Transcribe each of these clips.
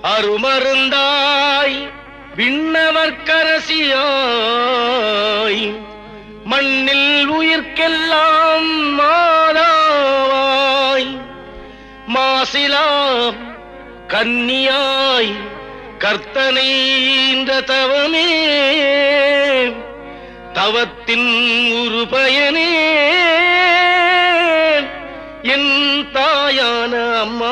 அருமருந்தாய் விண்ணவர்க்கரசியாய் மண்ணில் உயிர்க்கெல்லாம் மாதாவாய் மாசிலாம் கன்னியாய் கர்த்தனை இந்த தவமே தவத்தின் ஒரு பயனே என் தாயான அம்மா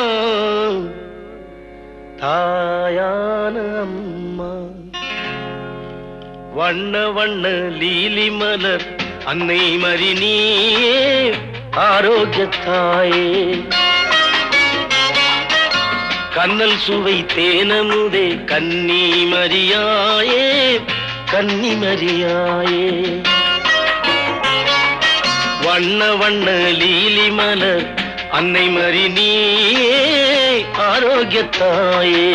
தாயான அம்மா வண்ண வண்ண லீலி மலர் அன்னை மறி நீயே ஆரோக்கியத்தாயே கண்ணல் சுவை தேனமுதே கன்னி மரியாயே கன்னி மரியாயே வண்ண வண்ண லீலி மலர் அன்னை மறி நீயே ஆரோக்கியத்தாயே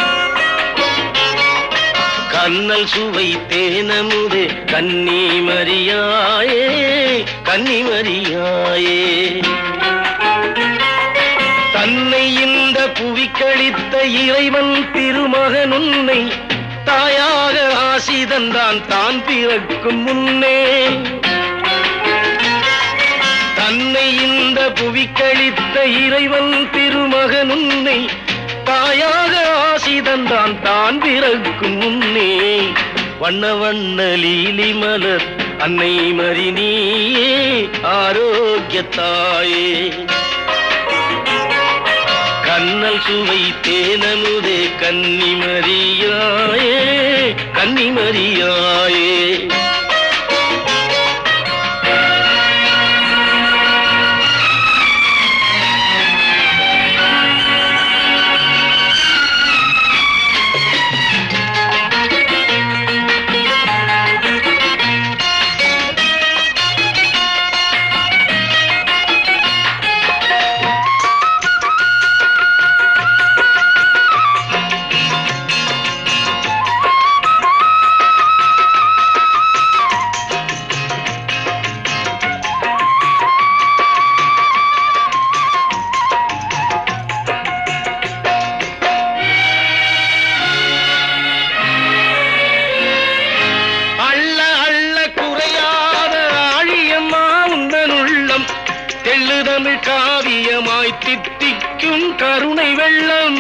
கண்ணல் சுவை தேனமுதே கன்னி மரியாயே கன்னி மரியாயே தன்னை இந்த புவிக்களித்த இறைவன் திருமகன் உன்னை தாயாக ஆசி தந்தான் தான் பிறக்கும் முன்னே தன்னை இந்த புவிக்களித்த இறைவன் திருமகன் உன்னை தாயாக ஆசி தந்தான் தான் பிறக்கும் முன்னே வண்ண வண்ண லீலி மலர் அன்னை மறி நீயே ஆரோக்கியத்தாயே கண்ணல் சுவை தேனமுதே கன்னிமரியாயே கன்னிமரியாயே அள்ள அள்ள குறையாத ஆழியம்மா உந்தன் உள்ளம் தெள்ளு தமிழ் காவியமாய் தித்திக்கும் கருணை வெள்ளம்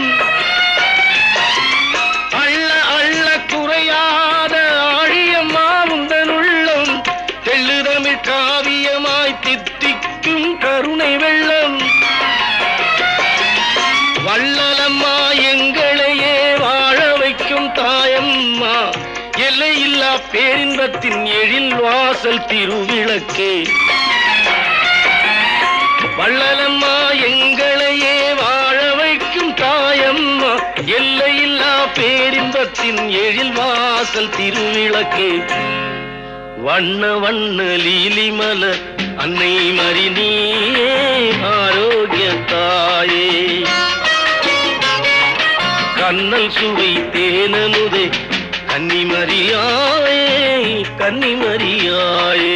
அள்ள அள்ள குறையாத ஆழியம்மா உந்தன் உள்ளம் தெள்ளு தமிழ் காவியமாய் தித்திக்கும் கருணை வெள்ளம் வள்ளலம்மா எங்களையே வாழ வைக்கும் தாயம்மா எல்லையில்லா பேரின்பத்தின் எழில் வாசல் திருவிளக்கே வள்ளலம்மா எங்களையே வாழ வைக்கும் தாயம்மா எல்லையில்லா பேரின்பத்தின் எழில் வாசல் திருவிளக்கே வண்ண வண்ண லீலி மலர் அன்னை மறி நீயே ஆரோக்கிய தாயே கண்ணல் சுவை தேனமுதே கன்னிமரியாயே கன்னிமரியாயே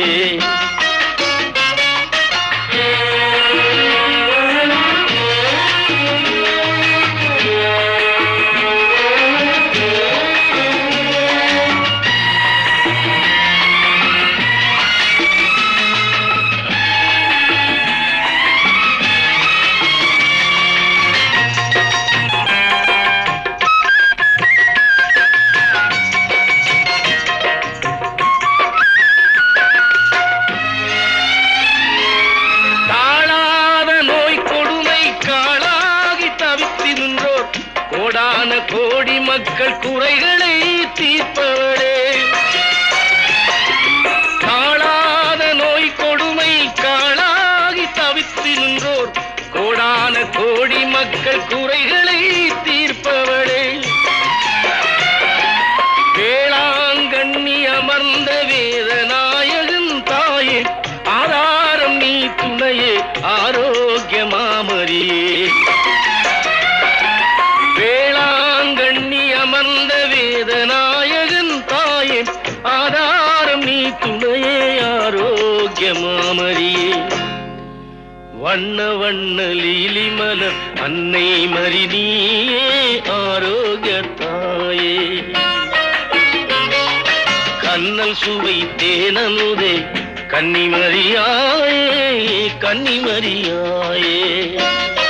தாழாத நோய் கொடுமை காளாகி தவித்திருந்தோர் கோடான கோடி மக்கள் குறைகளை தீர்ப்பவளே தாழாத நோய் கொடுமை காளாகி தவித்திருந்தோர் கோடான கோடி மக்கள் குறைகளை தீர்ப்பவளே வேளாங்கண்ணி அமர்ந்த வேதநாயகன் தாயே ஆதாரம் நீ துணையே ஆரோக்கிய மாமரியே வேளாங்கண்ணி அமர்ந்த வேதநாயகன் தாயே ஆதாரம் நீ துணையே ஆரோக்கிய மாமரியே வண்ண வண்ண லீலி மலர் அன்னை மரி நீயே ஆரோக்கிய தாயே கண்ணல் சுவை தேனமுதே கன்னிமரியாயே கன்னிமரியாயே